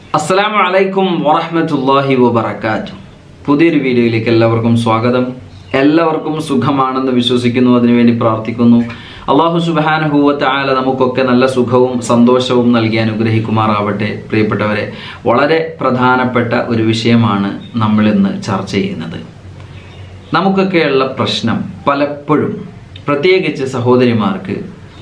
അസ്സലാമു അലൈക്കും വറഹ്മത്തുള്ളാഹി വബറകാതുഹു പുതിയൊരു വീഡിയോയിലേക്ക് എല്ലാവർക്കും സ്വാഗതം എല്ലാവർക്കും സുഖമാണെന്ന് വിശ്വസിക്കുന്നു അതിനുവേണ്ടി പ്രാർത്ഥിക്കുന്നു അള്ളാഹു സുബാനഹൂവത്ത് ആല നമുക്കൊക്കെ നല്ല സുഖവും സന്തോഷവും നൽകി അനുഗ്രഹിക്കുമാറാവട്ടെ പ്രിയപ്പെട്ടവരെ വളരെ പ്രധാനപ്പെട്ട ഒരു വിഷയമാണ് നമ്മൾ ഇന്ന് ചർച്ച ചെയ്യുന്നത് നമുക്കൊക്കെയുള്ള പ്രശ്നം പലപ്പോഴും പ്രത്യേകിച്ച് സഹോദരിമാർക്ക്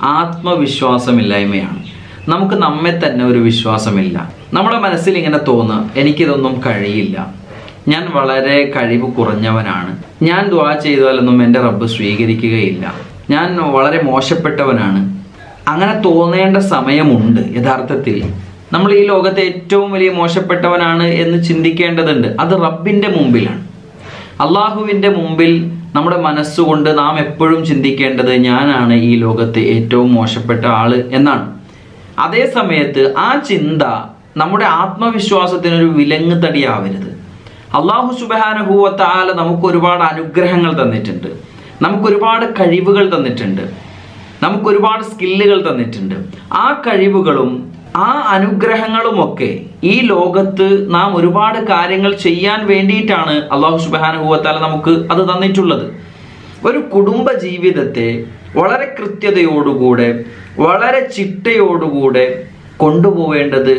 ആത്മവിശ്വാസമില്ലായ്മയാണ് നമുക്ക് നമ്മെ തന്നെ ഒരു വിശ്വാസമില്ല നമ്മുടെ മനസ്സിൽ ഇങ്ങനെ തോന്നുക എനിക്കിതൊന്നും കഴിയില്ല ഞാൻ വളരെ കഴിവ് കുറഞ്ഞവനാണ് ഞാൻ ദ്വാ ചെയ്താലൊന്നും എൻ്റെ റബ്ബ് സ്വീകരിക്കുകയില്ല ഞാൻ വളരെ മോശപ്പെട്ടവനാണ് അങ്ങനെ തോന്നേണ്ട സമയമുണ്ട് യഥാർത്ഥത്തിൽ നമ്മൾ ഈ ലോകത്തെ ഏറ്റവും വലിയ മോശപ്പെട്ടവനാണ് എന്ന് ചിന്തിക്കേണ്ടതുണ്ട് അത് റബ്ബിൻ്റെ മുമ്പിലാണ് അള്ളാഹുവിൻ്റെ മുമ്പിൽ നമ്മുടെ മനസ്സുകൊണ്ട് നാം എപ്പോഴും ചിന്തിക്കേണ്ടത് ഞാനാണ് ഈ ലോകത്തെ ഏറ്റവും മോശപ്പെട്ട ആള് എന്നാണ് അതേ സമയത്ത് ആ ചിന്ത നമ്മുടെ ആത്മവിശ്വാസത്തിനൊരു വിലങ്ങ് തടിയാവരുത് അള്ളാഹു സുബാനഹൂവത്ത ആല നമുക്ക് ഒരുപാട് അനുഗ്രഹങ്ങൾ തന്നിട്ടുണ്ട് നമുക്ക് ഒരുപാട് കഴിവുകൾ തന്നിട്ടുണ്ട് നമുക്ക് ഒരുപാട് സ്കില്ലുകൾ തന്നിട്ടുണ്ട് ആ കഴിവുകളും ആ അനുഗ്രഹങ്ങളുമൊക്കെ ഈ ലോകത്ത് നാം ഒരുപാട് കാര്യങ്ങൾ ചെയ്യാൻ വേണ്ടിയിട്ടാണ് അള്ളാഹു സുബാനുഭവത്താല നമുക്ക് അത് തന്നിട്ടുള്ളത് ഒരു കുടുംബ ജീവിതത്തെ വളരെ കൃത്യതയോടുകൂടെ വളരെ ചിട്ടയോടുകൂടെ കൊണ്ടുപോവേണ്ടത്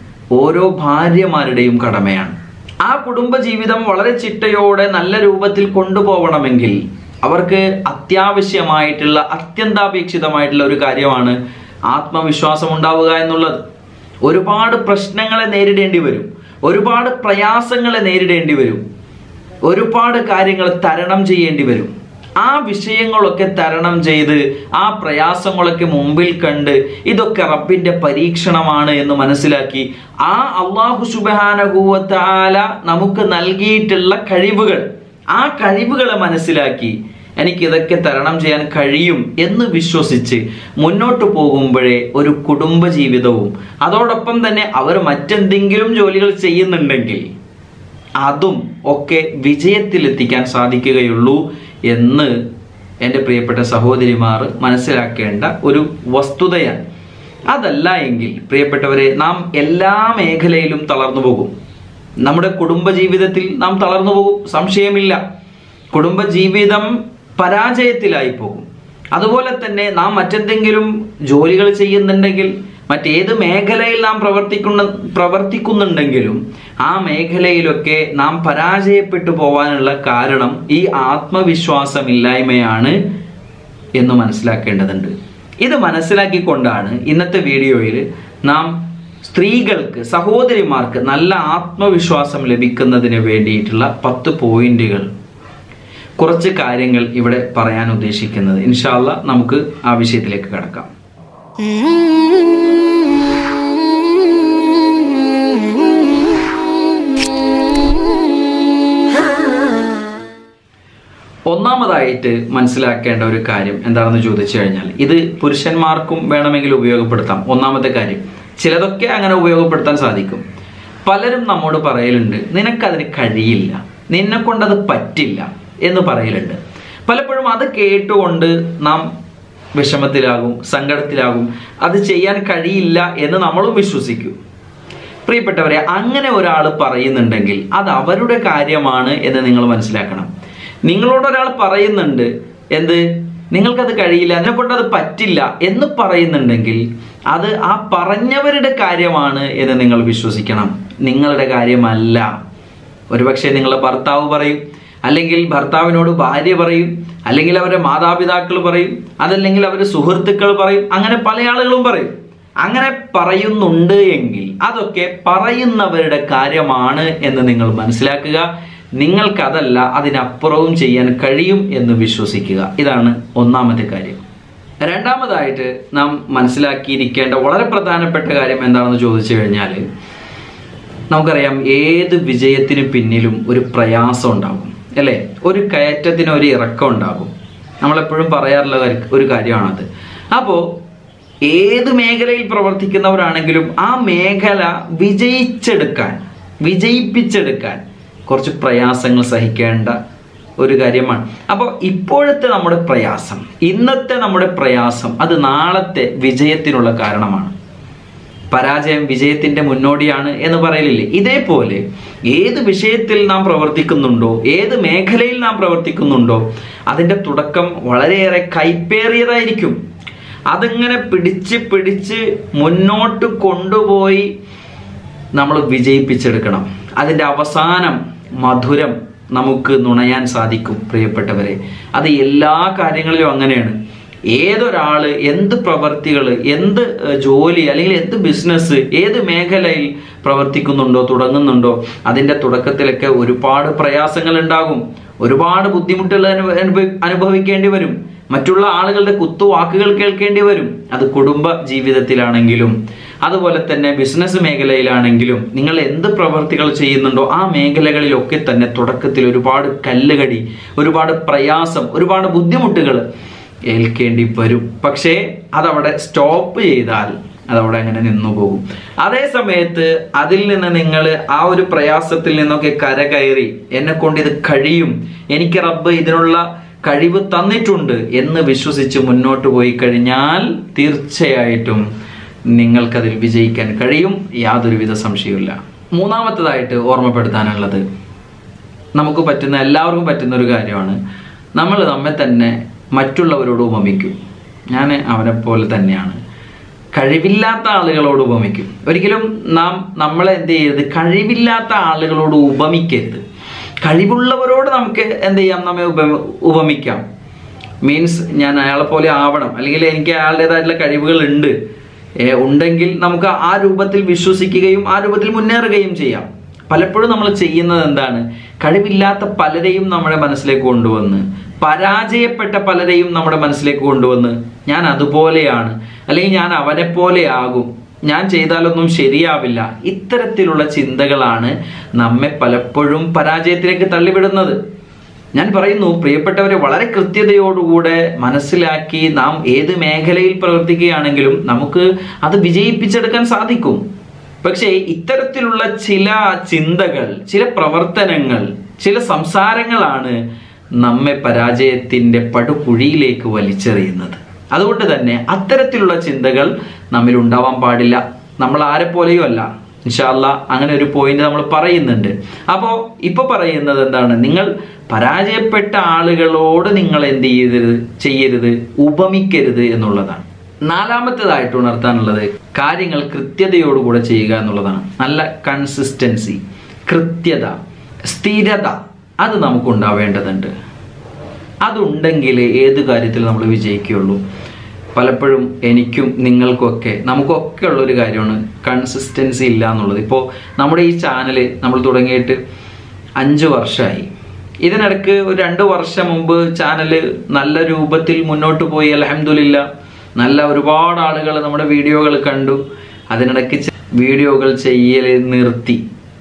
ഓരോ ഭാര്യമാരുടെയും കടമയാണ് ആ കുടുംബ ജീവിതം വളരെ ചിട്ടയോടെ നല്ല രൂപത്തിൽ കൊണ്ടുപോകണമെങ്കിൽ അവർക്ക് അത്യാവശ്യമായിട്ടുള്ള അത്യന്താപേക്ഷിതമായിട്ടുള്ള ഒരു കാര്യമാണ് ആത്മവിശ്വാസം ഉണ്ടാവുക എന്നുള്ളത് ഒരുപാട് പ്രശ്നങ്ങളെ നേരിടേണ്ടി വരും ഒരുപാട് പ്രയാസങ്ങളെ നേരിടേണ്ടി വരും ഒരുപാട് കാര്യങ്ങൾ തരണം ചെയ്യേണ്ടി വരും ആ വിഷയങ്ങളൊക്കെ തരണം ചെയ്ത് ആ പ്രയാസങ്ങളൊക്കെ മുമ്പിൽ കണ്ട് ഇതൊക്കെ റബ്ബിന്റെ പരീക്ഷണമാണ് എന്ന് മനസ്സിലാക്കി ആ അള്ളാഹു സുബാനഹൂവത്താല നമുക്ക് നൽകിയിട്ടുള്ള കഴിവുകൾ ആ കഴിവുകളെ മനസ്സിലാക്കി എനിക്ക് ഇതൊക്കെ തരണം ചെയ്യാൻ കഴിയും എന്ന് വിശ്വസിച്ച് മുന്നോട്ട് പോകുമ്പോഴേ ഒരു കുടുംബ ജീവിതവും അതോടൊപ്പം തന്നെ അവർ മറ്റെന്തെങ്കിലും ജോലികൾ ചെയ്യുന്നുണ്ടെങ്കിൽ അതും ഒക്കെ വിജയത്തിലെത്തിക്കാൻ സാധിക്കുകയുള്ളൂ എന്ന് എൻ്റെ പ്രിയപ്പെട്ട സഹോദരിമാർ മനസ്സിലാക്കേണ്ട ഒരു വസ്തുതയാണ് അതല്ല എങ്കിൽ പ്രിയപ്പെട്ടവരെ നാം എല്ലാ മേഖലയിലും തളർന്നു പോകും നമ്മുടെ കുടുംബ ജീവിതത്തിൽ നാം തളർന്നു പോകും സംശയമില്ല കുടുംബ ജീവിതം പരാജയത്തിലായി പോകും അതുപോലെ തന്നെ നാം മറ്റെന്തെങ്കിലും ജോലികൾ ചെയ്യുന്നുണ്ടെങ്കിൽ മറ്റേത് മേഖലയിൽ നാം പ്രവർത്തിക്കുന്ന പ്രവർത്തിക്കുന്നുണ്ടെങ്കിലും ആ മേഖലയിലൊക്കെ നാം പരാജയപ്പെട്ടു പോവാനുള്ള കാരണം ഈ ആത്മവിശ്വാസമില്ലായ്മയാണ് എന്ന് മനസ്സിലാക്കേണ്ടതുണ്ട് ഇത് മനസ്സിലാക്കിക്കൊണ്ടാണ് ഇന്നത്തെ വീഡിയോയിൽ നാം സ്ത്രീകൾക്ക് സഹോദരിമാർക്ക് നല്ല ആത്മവിശ്വാസം ലഭിക്കുന്നതിന് വേണ്ടിയിട്ടുള്ള പത്ത് പോയിന്റുകൾ കുറച്ച് കാര്യങ്ങൾ ഇവിടെ പറയാൻ ഉദ്ദേശിക്കുന്നത് ഇൻഷാല്ല നമുക്ക് ആ വിഷയത്തിലേക്ക് കടക്കാം ഒന്നാമതായിട്ട് മനസ്സിലാക്കേണ്ട ഒരു കാര്യം എന്താണെന്ന് ചോദിച്ചു കഴിഞ്ഞാൽ ഇത് പുരുഷന്മാർക്കും വേണമെങ്കിൽ ഉപയോഗപ്പെടുത്താം ഒന്നാമത്തെ കാര്യം ചിലതൊക്കെ അങ്ങനെ ഉപയോഗപ്പെടുത്താൻ സാധിക്കും പലരും നമ്മോട് പറയലുണ്ട് നിനക്കതിന് കഴിയില്ല നിന്നെ കൊണ്ടത് പറ്റില്ല എന്ന് പറയലുണ്ട് പലപ്പോഴും അത് കേട്ടുകൊണ്ട് നാം വിഷമത്തിലാകും സങ്കടത്തിലാകും അത് ചെയ്യാൻ കഴിയില്ല എന്ന് നമ്മളും വിശ്വസിക്കും പ്രിയപ്പെട്ടവരെ അങ്ങനെ ഒരാൾ പറയുന്നുണ്ടെങ്കിൽ അത് അവരുടെ കാര്യമാണ് എന്ന് നിങ്ങൾ മനസ്സിലാക്കണം നിങ്ങളോട് ഒരാൾ പറയുന്നുണ്ട് എന്ത് നിങ്ങൾക്കത് കഴിയില്ല അതിനെ കൊണ്ട് അത് പറ്റില്ല എന്ന് പറയുന്നുണ്ടെങ്കിൽ അത് ആ പറഞ്ഞവരുടെ കാര്യമാണ് എന്ന് നിങ്ങൾ വിശ്വസിക്കണം നിങ്ങളുടെ കാര്യമല്ല ഒരുപക്ഷെ നിങ്ങളുടെ ഭർത്താവ് പറയും അല്ലെങ്കിൽ ഭർത്താവിനോട് ഭാര്യ പറയും അല്ലെങ്കിൽ അവരുടെ മാതാപിതാക്കൾ പറയും അതല്ലെങ്കിൽ അവരുടെ സുഹൃത്തുക്കൾ പറയും അങ്ങനെ പല ആളുകളും പറയും അങ്ങനെ പറയുന്നുണ്ട് എങ്കിൽ അതൊക്കെ പറയുന്നവരുടെ കാര്യമാണ് എന്ന് നിങ്ങൾ മനസ്സിലാക്കുക നിങ്ങൾക്കതല്ല അതിനപ്പുറവും ചെയ്യാൻ കഴിയും എന്ന് വിശ്വസിക്കുക ഇതാണ് ഒന്നാമത്തെ കാര്യം രണ്ടാമതായിട്ട് നാം മനസ്സിലാക്കിയിരിക്കേണ്ട വളരെ പ്രധാനപ്പെട്ട കാര്യം എന്താണെന്ന് ചോദിച്ചു കഴിഞ്ഞാൽ നമുക്കറിയാം ഏത് വിജയത്തിന് പിന്നിലും ഒരു പ്രയാസം ഉണ്ടാകും അല്ലേ ഒരു കയറ്റത്തിന് ഒരു ഇറക്കം ഉണ്ടാകും നമ്മളെപ്പോഴും പറയാറുള്ള ഒരു കാര്യമാണത് അപ്പോൾ ഏത് മേഖലയിൽ പ്രവർത്തിക്കുന്നവരാണെങ്കിലും ആ മേഖല വിജയിച്ചെടുക്കാൻ വിജയിപ്പിച്ചെടുക്കാൻ കുറച്ച് പ്രയാസങ്ങൾ സഹിക്കേണ്ട ഒരു കാര്യമാണ് അപ്പോൾ ഇപ്പോഴത്തെ നമ്മുടെ പ്രയാസം ഇന്നത്തെ നമ്മുടെ പ്രയാസം അത് നാളത്തെ വിജയത്തിനുള്ള കാരണമാണ് പരാജയം വിജയത്തിന്റെ മുന്നോടിയാണ് എന്ന് പറയലില്ലേ ഇതേപോലെ ഏത് വിഷയത്തിൽ നാം പ്രവർത്തിക്കുന്നുണ്ടോ ഏത് മേഖലയിൽ നാം പ്രവർത്തിക്കുന്നുണ്ടോ അതിന്റെ തുടക്കം വളരെയേറെ കൈപ്പേറിയതായിരിക്കും അതിങ്ങനെ പിടിച്ച് പിടിച്ച് മുന്നോട്ട് കൊണ്ടുപോയി നമ്മൾ വിജയിപ്പിച്ചെടുക്കണം അതിൻ്റെ അവസാനം മധുരം നമുക്ക് നുണയാൻ സാധിക്കും പ്രിയപ്പെട്ടവരെ അത് എല്ലാ കാര്യങ്ങളിലും അങ്ങനെയാണ് ഏതൊരാള് എന്ത് പ്രവർത്തികൾ എന്ത് ഏഹ്, ജോലി അല്ലെങ്കിൽ എന്ത് ബിസിനസ് ഏത് മേഖലയിൽ പ്രവർത്തിക്കുന്നുണ്ടോ തുടങ്ങുന്നുണ്ടോ അതിൻ്റെ തുടക്കത്തിലൊക്കെ ഒരുപാട് പ്രയാസങ്ങൾ ഉണ്ടാകും ഒരുപാട് ബുദ്ധിമുട്ടുകൾ അനുഭ- അനുഭവി- അനുഭവിക്കേണ്ടി വരും മറ്റുള്ള ആളുകളുടെ കുത്തുവാക്കുകൾ കേൾക്കേണ്ടി വരും അത് കുടുംബ ജീവിതത്തിലാണെങ്കിലും അതുപോലെ തന്നെ ബിസിനസ് മേഖലയിലാണെങ്കിലും നിങ്ങൾ എന്ത് പ്രവർത്തികൾ ചെയ്യുന്നുണ്ടോ ആ മേഖലകളിലൊക്കെ തന്നെ തുടക്കത്തിൽ ഒരുപാട് കല്ലുകടി ഒരുപാട് പ്രയാസം ഒരുപാട് ബുദ്ധിമുട്ടുകൾ ഏൽക്കേണ്ടി വരും പക്ഷേ അതവിടെ സ്റ്റോപ്പ് ചെയ്താൽ അതവിടെ അങ്ങനെ നിന്നു പോകും അതേ സമയത്ത് അതിൽ നിന്ന് നിങ്ങൾ ആ ഒരു പ്രയാസത്തിൽ നിന്നൊക്കെ കരകയറി എന്നെ കൊണ്ട് ഇത് കഴിയും എനിക്ക് റബ്ബ് ഇതിനുള്ള കഴിവ് തന്നിട്ടുണ്ട് എന്ന് വിശ്വസിച്ച് മുന്നോട്ട് പോയി കഴിഞ്ഞാൽ തീർച്ചയായിട്ടും നിങ്ങൾക്കതിൽ വിജയിക്കാൻ കഴിയും യാതൊരുവിധ സംശയവുമില്ല മൂന്നാമത്തതായിട്ട് ഓർമ്മപ്പെടുത്താനുള്ളത് നമുക്ക് പറ്റുന്ന എല്ലാവർക്കും പറ്റുന്ന ഒരു കാര്യമാണ് നമ്മൾ നമ്മെ തന്നെ മറ്റുള്ളവരോട് ഉപമിക്കും ഞാൻ അവനെ പോലെ തന്നെയാണ് കഴിവില്ലാത്ത ആളുകളോട് ഉപമിക്കും ഒരിക്കലും നാം നമ്മളെ എന്ത് ചെയ്യരുത് കഴിവില്ലാത്ത ആളുകളോട് ഉപമിക്കരുത് കഴിവുള്ളവരോട് നമുക്ക് എന്ത് ചെയ്യാം നമ്മെ ഉപ- ഉപമിക്കാം മീൻസ് ഞാൻ അയാളെ പോലെ ആവണം അല്ലെങ്കിൽ എനിക്ക് അയാളുടേതായിട്ടുള്ള കഴിവുകൾ ഉണ്ട് ഏ, ഉണ്ടെങ്കിൽ നമുക്ക് ആ രൂപത്തിൽ വിശ്വസിക്കുകയും ആ രൂപത്തിൽ മുന്നേറുകയും ചെയ്യാം പലപ്പോഴും നമ്മൾ ചെയ്യുന്നത് എന്താണ് കഴിവില്ലാത്ത പലരെയും നമ്മുടെ മനസ്സിലേക്ക് കൊണ്ടുവന്ന് പരാജയപ്പെട്ട പലരെയും നമ്മുടെ മനസ്സിലേക്ക് കൊണ്ടുവന്ന് ഞാൻ അതുപോലെയാണ് അല്ലെങ്കിൽ ഞാൻ അവനെ പോലെ ആകും ഞാൻ ചെയ്താലൊന്നും ശരിയാവില്ല ഇത്തരത്തിലുള്ള ചിന്തകളാണ് നമ്മെ പലപ്പോഴും പരാജയത്തിലേക്ക് തള്ളിവിടുന്നത് ഞാൻ പറയുന്നു പ്രിയപ്പെട്ടവരെ വളരെ കൃത്യതയോടുകൂടെ മനസ്സിലാക്കി നാം ഏത് മേഖലയിൽ പ്രവർത്തിക്കുകയാണെങ്കിലും നമുക്ക് അത് വിജയിപ്പിച്ചെടുക്കാൻ സാധിക്കും പക്ഷേ ഇത്തരത്തിലുള്ള ചില ചിന്തകൾ ചില പ്രവർത്തനങ്ങൾ ചില സംസാരങ്ങളാണ് നമ്മെ പരാജയത്തിന്റെ പടുകുഴിയിലേക്ക് വലിച്ചെറിയുന്നത് അതുകൊണ്ട് തന്നെ അത്തരത്തിലുള്ള ചിന്തകൾ നമ്മിൽ ഉണ്ടാവാൻ പാടില്ല നമ്മൾ ആരെ പോലെയും അല്ല ഇൻഷാല്ല അങ്ങനെ ഒരു പോയിന്റ് നമ്മൾ പറയുന്നുണ്ട് അപ്പോൾ ഇപ്പൊ പറയുന്നത് എന്താണ് നിങ്ങൾ പരാജയപ്പെട്ട ആളുകളോട് നിങ്ങൾ എന്ത് ചെയ്യരുത് ചെയ്യരുത് ഉപമിക്കരുത് എന്നുള്ളതാണ് നാലാമത്തേതായിട്ട് ഉണർത്താനുള്ളത് കാര്യങ്ങൾ കൃത്യതയോടുകൂടെ ചെയ്യുക എന്നുള്ളതാണ് നല്ല കൺസിസ്റ്റൻസി കൃത്യത സ്ഥിരത അത് നമുക്ക് ഉണ്ടാവേണ്ടതുണ്ട് അതുണ്ടെങ്കിൽ ഏത് കാര്യത്തിൽ നമ്മൾ വിജയിക്കുകയുള്ളൂ പലപ്പോഴും എനിക്കും നിങ്ങൾക്കൊക്കെ നമുക്കൊക്കെ ഉള്ളൊരു കാര്യമാണ് കൺസിസ്റ്റൻസി ഇല്ല എന്നുള്ളത് ഇപ്പോൾ നമ്മുടെ ഈ ചാനൽ നമ്മൾ തുടങ്ങിയിട്ട് അഞ്ച് വർഷമായി ഇതിനിടയ്ക്ക് ഒരു രണ്ട് വർഷം മുമ്പ് ചാനൽ നല്ല രൂപത്തിൽ മുന്നോട്ട് പോയി അലഹമില്ല നല്ല ഒരുപാട് ആളുകൾ നമ്മുടെ വീഡിയോകൾ കണ്ടു അതിനിടയ്ക്ക് ചെ- വീഡിയോകൾ ചെയ്യൽ നിർത്തി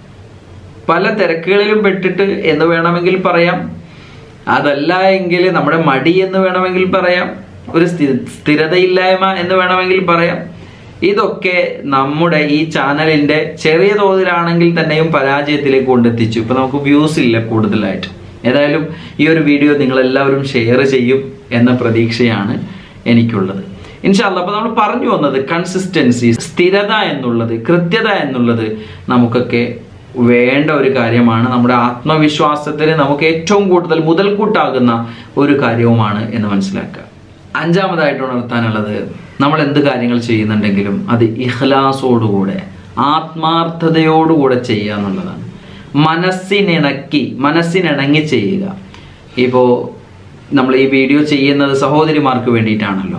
പല തിരക്കുകളിലും പെട്ടിട്ട് എന്ന് വേണമെങ്കിൽ പറയാം അതല്ല എങ്കിൽ നമ്മുടെ മടി എന്ന് വേണമെങ്കിൽ പറയാം ഒരു സ്ഥി- സ്ഥിരതയില്ലായ്മ എന്ന് വേണമെങ്കിൽ പറയാം ഇതൊക്കെ നമ്മുടെ ഈ ചാനലിന്റെ ചെറിയ തോതിലാണെങ്കിൽ തന്നെയും പരാജയത്തിലേക്ക് കൊണ്ടെത്തിച്ചു ഇപ്പൊ നമുക്ക് വ്യൂസ് ഇല്ല കൂടുതലായിട്ട് ഏതായാലും ഈ ഒരു വീഡിയോ നിങ്ങൾ എല്ലാവരും ഷെയർ ചെയ്യും എന്ന പ്രതീക്ഷയാണ് എനിക്കുള്ളത് ഇൻഷാല്ല അപ്പൊ നമ്മൾ പറഞ്ഞു വന്നത് കൺസിസ്റ്റൻസി സ്ഥിരത എന്നുള്ളത് കൃത്യത എന്നുള്ളത് നമുക്കൊക്കെ വേണ്ട ഒരു കാര്യമാണ് നമ്മുടെ ആത്മവിശ്വാസത്തിന് നമുക്ക് ഏറ്റവും കൂടുതൽ മുതൽക്കൂട്ടാകുന്ന ഒരു കാര്യവുമാണ് എന്ന് മനസ്സിലാക്കുക അഞ്ചാമതായിട്ട് ഉണർത്താനുള്ളത് നമ്മൾ എന്ത് കാര്യങ്ങൾ ചെയ്യുന്നുണ്ടെങ്കിലും അത് ഇഖ്ലാസോടുകൂടെ ആത്മാർത്ഥതയോടുകൂടെ ചെയ്യുക എന്നുള്ളതാണ് മനസ്സിനിണക്കി മനസ്സിനിണങ്ങി ചെയ്യുക ഇപ്പോൾ നമ്മൾ ഈ വീഡിയോ ചെയ്യുന്നത് സഹോദരിമാർക്ക് വേണ്ടിയിട്ടാണല്ലോ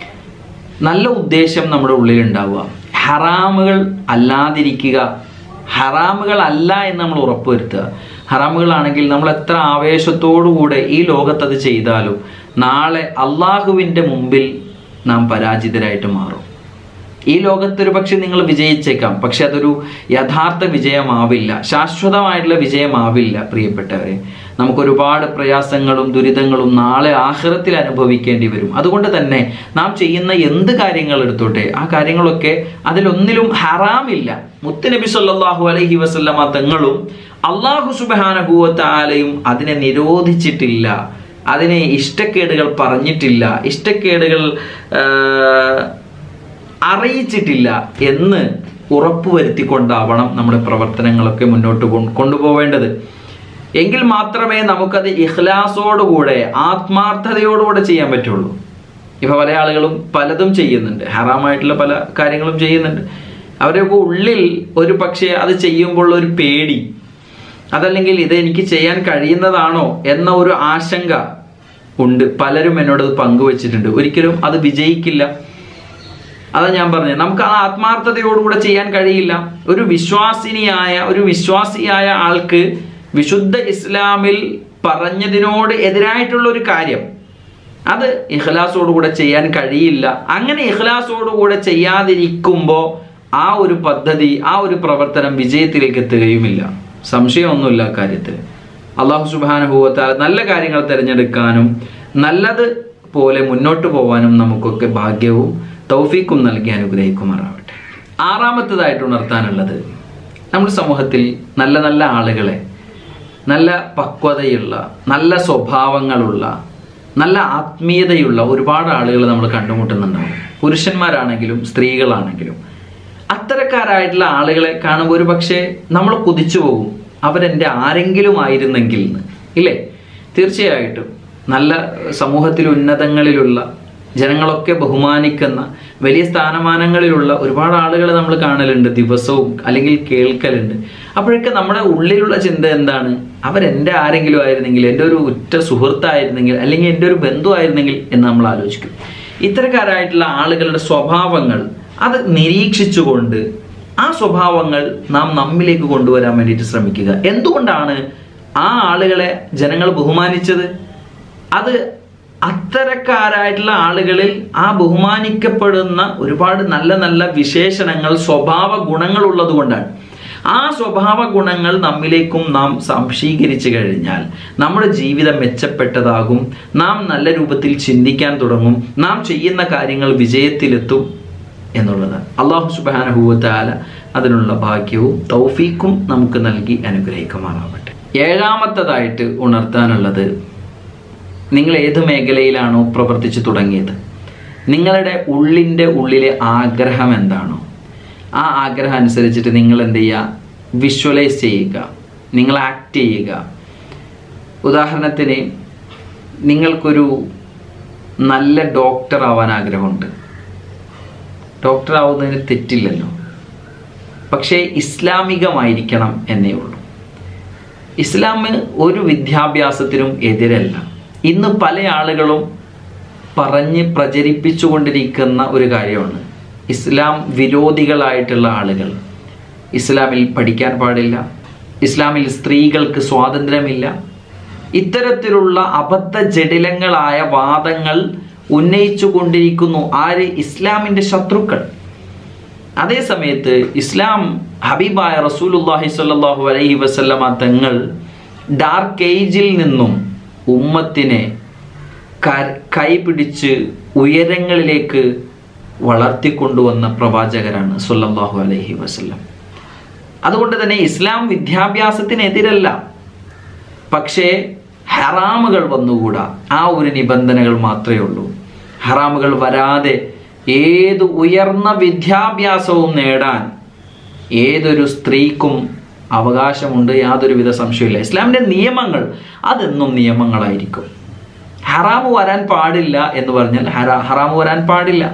നല്ല ഉദ്ദേശം നമ്മുടെ ഉള്ളിൽ ഉണ്ടാവുക ഹറാമുകൾ അല്ലാതിരിക്കുക ഹറാമുകൾ അല്ല എന്ന് നമ്മൾ ഉറപ്പുവരുത്തുക ഹറാമുകളാണെങ്കിൽ നമ്മൾ എത്ര ആവേശത്തോടുകൂടെ ഈ ലോകത്ത് അത് ചെയ്താലും നാളെ അള്ളാഹുവിൻ്റെ മുമ്പിൽ നാം പരാജിതരായിട്ട് മാറും ഈ ലോകത്ത് ഒരു പക്ഷെ നിങ്ങൾ വിജയിച്ചേക്കാം പക്ഷെ അതൊരു യഥാർത്ഥ വിജയമാവില്ല ശാശ്വതമായിട്ടുള്ള വിജയമാവില്ല പ്രിയപ്പെട്ടവരെ നമുക്ക് ഒരുപാട് പ്രയാസങ്ങളും ദുരിതങ്ങളും നാളെ ആഹ്റത്തിൽ അനുഭവിക്കേണ്ടി വരും അതുകൊണ്ട് തന്നെ നാം ചെയ്യുന്ന എന്ത് കാര്യങ്ങൾ എടുത്തോട്ടെ ആ കാര്യങ്ങളൊക്കെ അതിലൊന്നിലും ഹറാമില്ല മുത്തുനബി സല്ലല്ലാഹു അലൈഹി വസല്ലമ തങ്ങളും അള്ളാഹു സുബാനഭൂവത്താലയും അതിനെ നിരോധിച്ചിട്ടില്ല അതിനെ ഇഷ്ടക്കേടുകൾ പറഞ്ഞിട്ടില്ല ഇഷ്ടക്കേടുകൾ ആ, അറിയിച്ചിട്ടില്ല എന്ന് ഉറപ്പുവരുത്തിക്കൊണ്ടാവണം നമ്മുടെ പ്രവർത്തനങ്ങളൊക്കെ മുന്നോട്ട് കൊ- കൊണ്ടുപോവേണ്ടത് എങ്കിൽ മാത്രമേ നമുക്കത് ഇഖ്ലാസോടുകൂടെ ആത്മാർത്ഥതയോടുകൂടെ ചെയ്യാൻ പറ്റുള്ളൂ ഇപ്പൊ പല ആളുകളും പലതും ചെയ്യുന്നുണ്ട് ഹറാമായിട്ടുള്ള പല കാര്യങ്ങളും ചെയ്യുന്നുണ്ട് അവരൊക്കെ ഉള്ളിൽ ഒരു പക്ഷേ അത് ചെയ്യുമ്പോൾ ഒരു പേടി അതല്ലെങ്കിൽ ഇത് എനിക്ക് ചെയ്യാൻ കഴിയുന്നതാണോ എന്ന ഒരു ആശങ്ക ഉണ്ട് പലരും എന്നോട് അത് പങ്കുവച്ചിട്ടുണ്ട് ഒരിക്കലും അത് വിജയിക്കില്ല അതാ ഞാൻ പറഞ്ഞത് നമുക്ക് ആ ആത്മാർത്ഥതയോടുകൂടെ ചെയ്യാൻ കഴിയില്ല ഒരു വിശ്വാസിനിയായ ഒരു വിശ്വാസിയായ ആൾക്ക് വിശുദ്ധ ഇസ്ലാമിൽ പറഞ്ഞതിനോട് എതിരായിട്ടുള്ള ഒരു കാര്യം അത് ഇഖ്ലാസോടുകൂടെ ചെയ്യാൻ കഴിയില്ല അങ്ങനെ ഇഖ്ലാസോടുകൂടെ ചെയ്യാതിരിക്കുമ്പോൾ ആ ഒരു പദ്ധതി ആ ഒരു പ്രവർത്തനം വിജയത്തിലേക്ക് എത്തുകയുമില്ല സംശയമൊന്നുമില്ല ആ കാര്യത്തിൽ അള്ളാഹു സുബാനുഭവത്താൽ നല്ല കാര്യങ്ങൾ തിരഞ്ഞെടുക്കാനും നല്ലത് പോലെ മുന്നോട്ട് പോകാനും നമുക്കൊക്കെ ഭാഗ്യവും തൗഫീക്കും നൽകി അനുഗ്രഹിക്കുമാറാവട്ടെ ആറാമത്തതായിട്ട് ഉണർത്താനുള്ളത് നമ്മുടെ സമൂഹത്തിൽ നല്ല നല്ല ആളുകളെ നല്ല പക്വതയുള്ള നല്ല സ്വഭാവങ്ങളുള്ള നല്ല ആത്മീയതയുള്ള ഒരുപാട് ആളുകൾ നമ്മൾ കണ്ടുമുട്ടുന്നുണ്ടാവും പുരുഷന്മാരാണെങ്കിലും സ്ത്രീകളാണെങ്കിലും അത്തരക്കാരായിട്ടുള്ള ആളുകളെ കാണുമ്പോൾ ഒരു പക്ഷേ നമ്മൾ കുതിച്ചു പോകും അവരെൻ്റെ ആരെങ്കിലും ആയിരുന്നെങ്കിൽ എന്ന് ഇല്ലേ തീർച്ചയായിട്ടും നല്ല സമൂഹത്തിൽ ഉന്നതങ്ങളിലുള്ള ജനങ്ങളൊക്കെ ബഹുമാനിക്കുന്ന വലിയ സ്ഥാനമാനങ്ങളിലുള്ള ഒരുപാട് ആളുകൾ നമ്മൾ കാണലുണ്ട് ദിവസവും അല്ലെങ്കിൽ കേൾക്കലുണ്ട് അപ്പോഴൊക്കെ നമ്മുടെ ഉള്ളിലുള്ള ചിന്ത എന്താണ് അവരെൻ്റെ ആരെങ്കിലും ആയിരുന്നെങ്കിൽ എൻ്റെ ഒരു ഉറ്റ സുഹൃത്തായിരുന്നെങ്കിൽ അല്ലെങ്കിൽ എൻ്റെ ഒരു ബന്ധു ആയിരുന്നെങ്കിൽ എന്ന് നമ്മൾ ആലോചിക്കും ഇത്തരക്കാരായിട്ടുള്ള ആളുകളുടെ സ്വഭാവങ്ങൾ അത് നിരീക്ഷിച്ചുകൊണ്ട് ആ സ്വഭാവങ്ങൾ നാം നമ്മിലേക്ക് കൊണ്ടുവരാൻ വേണ്ടിയിട്ട് ശ്രമിക്കുക എന്തുകൊണ്ടാണ് ആ ആളുകളെ ജനങ്ങൾ ബഹുമാനിച്ചത് അത് അത്തരക്കാരായിട്ടുള്ള ആളുകളിൽ ആ ബഹുമാനിക്കപ്പെടുന്ന ഒരുപാട് നല്ല നല്ല വിശേഷണങ്ങൾ സ്വഭാവ ഗുണങ്ങൾ ഉള്ളത് കൊണ്ടാണ് ആ സ്വഭാവ ഗുണങ്ങൾ നമ്മിലേക്കും നാം സംശീകരിച്ചു കഴിഞ്ഞാൽ നമ്മുടെ ജീവിതം മെച്ചപ്പെട്ടതാകും നാം നല്ല രൂപത്തിൽ ചിന്തിക്കാൻ തുടങ്ങും നാം ചെയ്യുന്ന കാര്യങ്ങൾ വിജയത്തിലെത്തും എന്നുള്ളത് അള്ളാഹു സുബാനഹൂവത്താല അതിനുള്ള ഭാഗ്യവും തൗഫീക്കും നമുക്ക് നൽകി അനുഗ്രഹിക്കുമാറാവട്ടെ ഏഴാമത്തതായിട്ട് ഉണർത്താനുള്ളത് നിങ്ങൾ ഏത് മേഖലയിലാണോ പ്രവർത്തിച്ചു തുടങ്ങിയത് നിങ്ങളുടെ ഉള്ളിൻ്റെ ഉള്ളിലെ ആഗ്രഹം എന്താണോ ആ ആഗ്രഹം അനുസരിച്ചിട്ട് നിങ്ങൾ എന്ത് ചെയ്യുക വിഷ്വലൈസ് ചെയ്യുക നിങ്ങൾ ആക്ട് ചെയ്യുക ഉദാഹരണത്തിന് നിങ്ങൾക്കൊരു നല്ല ഡോക്ടർ ആവാൻ ആഗ്രഹമുണ്ട് ഡോക്ടർ ആവുന്നതിന് തെറ്റില്ലല്ലോ പക്ഷേ ഇസ്ലാമികമായിരിക്കണം എന്നേ ഉള്ളൂ ഇസ്ലാം ഒരു വിദ്യാഭ്യാസത്തിനും എതിരല്ല ഇന്ന് പല ആളുകളും പറഞ്ഞ് പ്രചരിപ്പിച്ചുകൊണ്ടിരിക്കുന്ന ഒരു കാര്യമാണ് ഇസ്ലാം വിരോധികളായിട്ടുള്ള ആളുകൾ ഇസ്ലാമിൽ പഠിക്കാൻ പാടില്ല ഇസ്ലാമിൽ സ്ത്രീകൾക്ക് സ്വാതന്ത്ര്യമില്ല ഇത്തരത്തിലുള്ള അബദ്ധ ജടിലങ്ങളായ വാദങ്ങൾ ഉന്നയിച്ചു കൊണ്ടിരിക്കുന്നു ആര് ഇസ്ലാമിൻ്റെ ശത്രുക്കൾ അതേ സമയത്ത് ഇസ്ലാം ഹബീബായ റസൂലുല്ലാഹി സ്വല്ലല്ലാഹു അലൈഹി വസല്ലമ തങ്ങൾ ഡാർക്ക് ഏജിൽ നിന്നും ഉമ്മത്തിനെ ക- കൈപിടിച്ച് ഉയരങ്ങളിലേക്ക് വളർത്തിക്കൊണ്ടുവന്ന പ്രവാചകരാണ് സല്ലല്ലാഹു അലൈഹി വസല്ലം അതുകൊണ്ട് തന്നെ ഇസ്ലാം വിദ്യാഭ്യാസത്തിനെതിരല്ല പക്ഷേ ഹറാമുകൾ വന്നുകൂടാ ആ ഒരു നിബന്ധനകൾ മാത്രമേ ഉള്ളൂ ഹറാമുകൾ വരാതെ ഏത് ഉയർന്ന വിദ്യാഭ്യാസവും നേടാൻ ഏതൊരു സ്ത്രീക്കും അവകാശമുണ്ട് യാതൊരുവിധ സംശയമില്ല ഇസ്ലാമിൻ്റെ നിയമങ്ങൾ അതെന്നും നിയമങ്ങളായിരിക്കും ഹറാമ് വരാൻ പാടില്ല എന്ന് പറഞ്ഞാൽ ഹറാ ഹറാമ് വരാൻ പാടില്ല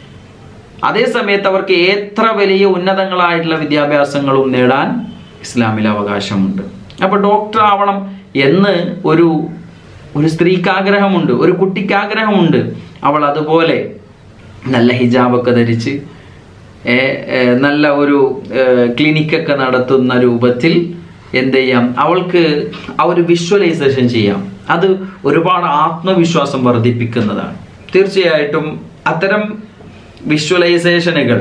അതേ സമയത്ത് അവർക്ക് എത്ര വലിയ ഉന്നതങ്ങളായിട്ടുള്ള വിദ്യാഭ്യാസങ്ങളും നേടാൻ ഇസ്ലാമിൽ അവകാശമുണ്ട് അപ്പോൾ ഡോക്ടർ ആവണം എന്ന് ഒരു ഒരു സ്ത്രീക്ക് ആഗ്രഹമുണ്ട് ഒരു കുട്ടിക്ക് ആഗ്രഹമുണ്ട് അവൾ അതുപോലെ നല്ല ഹിജാബൊക്കെ ധരിച്ച് ഏ, ഏ, നല്ല ഒരു ക്ലിനിക്കൊക്കെ നടത്തുന്ന രൂപത്തിൽ എന്ത് ചെയ്യാം അവൾക്ക് ആ ഒരു വിഷ്വലൈസേഷൻ ചെയ്യാം അത് ഒരുപാട് ആത്മവിശ്വാസം വർദ്ധിപ്പിക്കുന്നതാണ് തീർച്ചയായിട്ടും അത്തരം വിഷ്വലൈസേഷനുകൾ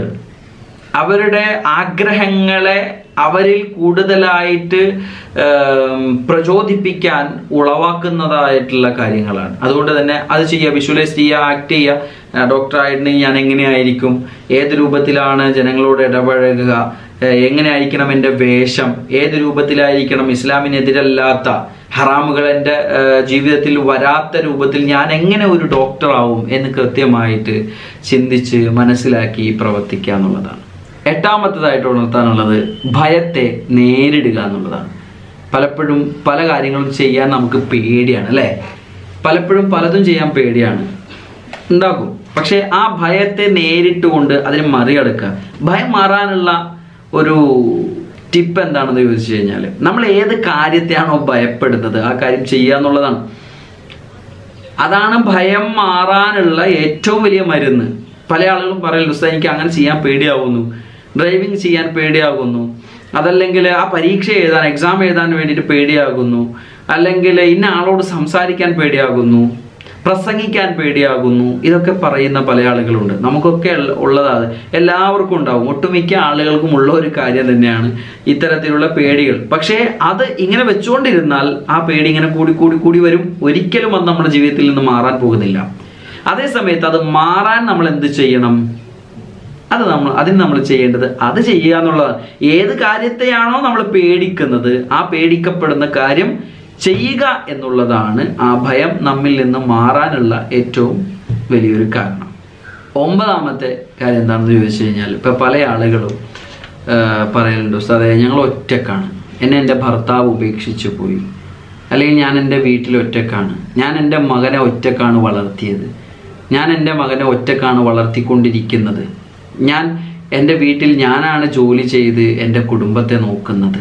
അവരുടെ ആഗ്രഹങ്ങളെ അവരിൽ കൂടുതലായിട്ട് ഏം, പ്രചോദിപ്പിക്കാൻ ഉളവാക്കുന്നതായിട്ടുള്ള കാര്യങ്ങളാണ് അതുകൊണ്ട് തന്നെ അത് ചെയ്യുക വിഷ്വലൈസ് ചെയ്യുക ആക്ട് ചെയ്യുക ഡോക്ടറായിട്ടുണ്ടെങ്കിൽ ഞാൻ എങ്ങനെയായിരിക്കും ഏത് രൂപത്തിലാണ് ജനങ്ങളോട് ഇടപഴകുക ഏഹ്, എങ്ങനെയായിരിക്കണം എൻ്റെ വേഷം ഏത് രൂപത്തിലായിരിക്കണം ഇസ്ലാമിനെതിരല്ലാത്ത ഹറാമുകൾ എൻ്റെ ഏഹ്, ജീവിതത്തിൽ വരാത്ത രൂപത്തിൽ ഞാൻ എങ്ങനെ ഒരു ഡോക്ടറാവും എന്ന് കൃത്യമായിട്ട് ചിന്തിച്ച് മനസ്സിലാക്കി പ്രവർത്തിക്കുക എന്നുള്ളതാണ് എട്ടാമത്തതായിട്ട് ഉണർത്താനുള്ളത് ഭയത്തെ നേരിടുക എന്നുള്ളതാണ് പലപ്പോഴും പല കാര്യങ്ങളും ചെയ്യാൻ നമുക്ക് പേടിയാണ് അല്ലേ പലപ്പോഴും പലതും ചെയ്യാൻ പേടിയാണ് ഉണ്ടാക്കും പക്ഷേ ആ ഭയത്തെ നേരിട്ടുകൊണ്ട് അതിനെ മറികടക്കുക ഭയം മാറാനുള്ള ഒരു ടിപ്പ് എന്താണെന്ന് ചോദിച്ചു കഴിഞ്ഞാൽ നമ്മൾ ഏത് കാര്യത്തെയാണോ ഭയപ്പെടുന്നത് ആ കാര്യം ചെയ്യുക എന്നുള്ളതാണ് അതാണ് ഭയം മാറാനുള്ള ഏറ്റവും വലിയ മരുന്ന് പല ആളുകളും പറയുന്നു ഉസ്താദ് എനിക്ക് അങ്ങനെ ചെയ്യാൻ പേടിയാവുന്നു ഡ്രൈവിംഗ് ചെയ്യാൻ പേടിയാകുന്നു അതല്ലെങ്കിൽ ആ പരീക്ഷ എഴുതാൻ എക്സാം എഴുതാൻ വേണ്ടിയിട്ട് പേടിയാകുന്നു അല്ലെങ്കിൽ ഇന്ന ആളോട് സംസാരിക്കാൻ പേടിയാകുന്നു പ്രസംഗിക്കാൻ പേടിയാകുന്നു ഇതൊക്കെ പറയുന്ന പല ആളുകളുണ്ട് നമുക്കൊക്കെ ഉള്ള- ഉള്ളതാണ് എല്ലാവർക്കും ഉണ്ടാവും ഒട്ടുമിക്ക ആളുകൾക്കും ഉള്ള ഒരു കാര്യം തന്നെയാണ് ഇത്തരത്തിലുള്ള പേടികൾ പക്ഷേ അത് ഇങ്ങനെ വെച്ചുകൊണ്ടിരുന്നാൽ ആ പേടി ഇങ്ങനെ കൂടി കൂടി കൂടി വരും ഒരിക്കലും അത് നമ്മുടെ ജീവിതത്തിൽ നിന്ന് മാറാൻ പോകുന്നില്ല അതേ സമയത്ത് അത് മാറാൻ നമ്മൾ എന്ത് ചെയ്യണം അത് നമ്മൾ അതിന് നമ്മൾ ചെയ്യേണ്ടത് അത് ചെയ്യുക എന്നുള്ളതാണ് ഏത് കാര്യത്തെയാണോ നമ്മൾ പേടിക്കുന്നത് ആ പേടിക്കപ്പെടുന്ന കാര്യം ചെയ്യുക എന്നുള്ളതാണ് ആ ഭയം നമ്മിൽ നിന്ന് മാറാനുള്ള ഏറ്റവും വലിയൊരു കാരണം ഒമ്പതാമത്തെ കാര്യം എന്താണെന്ന് ചോദിച്ചു കഴിഞ്ഞാൽ ഇപ്പം പല ആളുകളും ആ, പറയലുണ്ട് ഉസ്താദെ ഞങ്ങൾ ഒറ്റക്കാണ് എന്നെ എൻ്റെ ഭർത്താവ് ഉപേക്ഷിച്ചു പോയി അല്ലെങ്കിൽ ഞാൻ എൻ്റെ വീട്ടിൽ ഒറ്റക്കാണ് ഞാൻ എൻ്റെ മകനെ ഒറ്റക്കാണ് വളർത്തിയത് ഞാൻ എൻ്റെ മകനെ ഒറ്റക്കാണ് വളർത്തിക്കൊണ്ടിരിക്കുന്നത് ഞാൻ എൻ്റെ വീട്ടിൽ ഞാനാണ് ജോലി ചെയ്ത് എൻ്റെ കുടുംബത്തെ നോക്കുന്നത്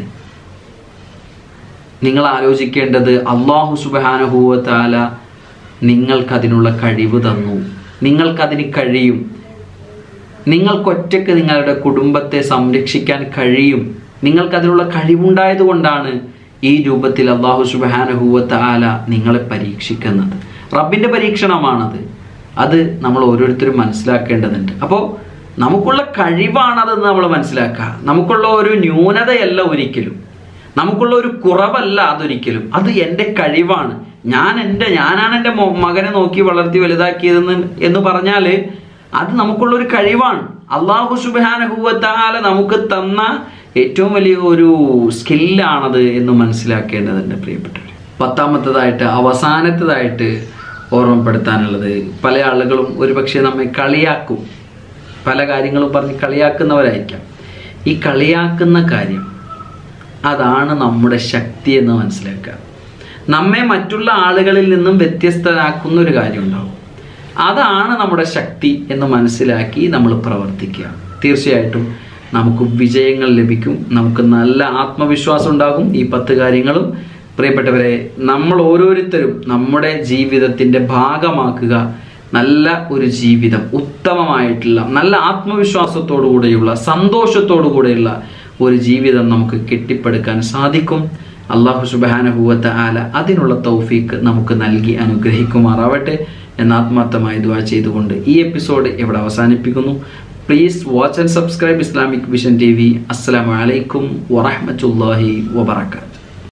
നിങ്ങൾ ആലോചിക്കേണ്ടത് അള്ളാഹു സുബാനുഭൂവത്താല നിങ്ങൾക്കതിനുള്ള കഴിവ് തന്നു നിങ്ങൾക്കതിന് കഴിയും നിങ്ങൾക്കൊറ്റയ്ക്ക് നിങ്ങളുടെ കുടുംബത്തെ സംരക്ഷിക്കാൻ കഴിയും നിങ്ങൾക്കതിനുള്ള കഴിവുണ്ടായത് കൊണ്ടാണ് ഈ രൂപത്തിൽ അള്ളാഹു സുബാനുഭൂവത്താല നിങ്ങളെ പരീക്ഷിക്കുന്നത് റബ്ബിൻ്റെ പരീക്ഷണമാണത് അത് നമ്മൾ ഓരോരുത്തരും മനസ്സിലാക്കേണ്ടതുണ്ട് അപ്പോൾ നമുക്കുള്ള കഴിവാണതെന്ന് നമ്മൾ മനസ്സിലാക്കുക നമുക്കുള്ള ഒരു ന്യൂനതയല്ല ഒരിക്കലും നമുക്കുള്ള ഒരു കുറവല്ല അതൊരിക്കലും അത് എൻ്റെ കഴിവാണ് ഞാൻ എൻ്റെ ഞാനാണ് എൻ്റെ മോ- മകനെ നോക്കി വളർത്തി വലുതാക്കിയതെന്ന് എന്ന് പറഞ്ഞാൽ അത് നമുക്കുള്ള ഒരു കഴിവാണ് അള്ളാഹു സുബാനഹുവത്താല നമുക്ക് തന്ന ഏറ്റവും വലിയ ഒരു സ്കില്ലാണത് എന്ന് മനസ്സിലാക്കേണ്ടതുണ്ട് പ്രിയപ്പെട്ടവർ പത്താമത്തതായിട്ട് അവസാനത്തതായിട്ട് ഓർമ്മപ്പെടുത്താനുള്ളത് പല ആളുകളും ഒരുപക്ഷെ നമ്മെ കളിയാക്കും പല കാര്യങ്ങളും പറഞ്ഞ് കളിയാക്കുന്നവരായിരിക്കാം ഈ കളിയാക്കുന്ന കാര്യം അതാണ് നമ്മുടെ ശക്തി എന്ന് മനസ്സിലാക്കുക നമ്മെ മറ്റുള്ള ആളുകളിൽ നിന്നും വ്യത്യസ്തരാക്കുന്ന ഒരു കാര്യം ഉണ്ടാവും അതാണ് നമ്മുടെ ശക്തി എന്ന് മനസ്സിലാക്കി നമ്മൾ പ്രവർത്തിക്കുക തീർച്ചയായിട്ടും നമുക്ക് വിജയങ്ങൾ ലഭിക്കും നമുക്ക് നല്ല ആത്മവിശ്വാസം ഉണ്ടാകും ഈ പത്ത് കാര്യങ്ങളും പ്രിയപ്പെട്ടവരെ നമ്മൾ ഓരോരുത്തരും നമ്മുടെ ജീവിതത്തിൻ്റെ ഭാഗമാക്കുക നല്ല ഒരു ജീവിതം ഉത്തമമായിട്ടുള്ള നല്ല ആത്മവിശ്വാസത്തോടു കൂടെയുള്ള സന്തോഷത്തോടു കൂടെയുള്ള ഒരു ജീവിതം നമുക്ക് കെട്ടിപ്പടുക്കാൻ സാധിക്കും അള്ളാഹു സുബാനഹുവത്ത ആല അതിനുള്ള തൗഫീക്ക് നമുക്ക് നൽകി അനുഗ്രഹിക്കുമാറാവട്ടെ എന്ന് ആത്മാർത്ഥമായി ദുവാ ചെയ്തുകൊണ്ട് ഈ എപ്പിസോഡ് ഇവിടെ അവസാനിപ്പിക്കുന്നു please watch and subscribe Islamic vision T V അസ്സലാമലൈക്കും വറഹമത്തല്ലാഹി വബർക്കാത്ത്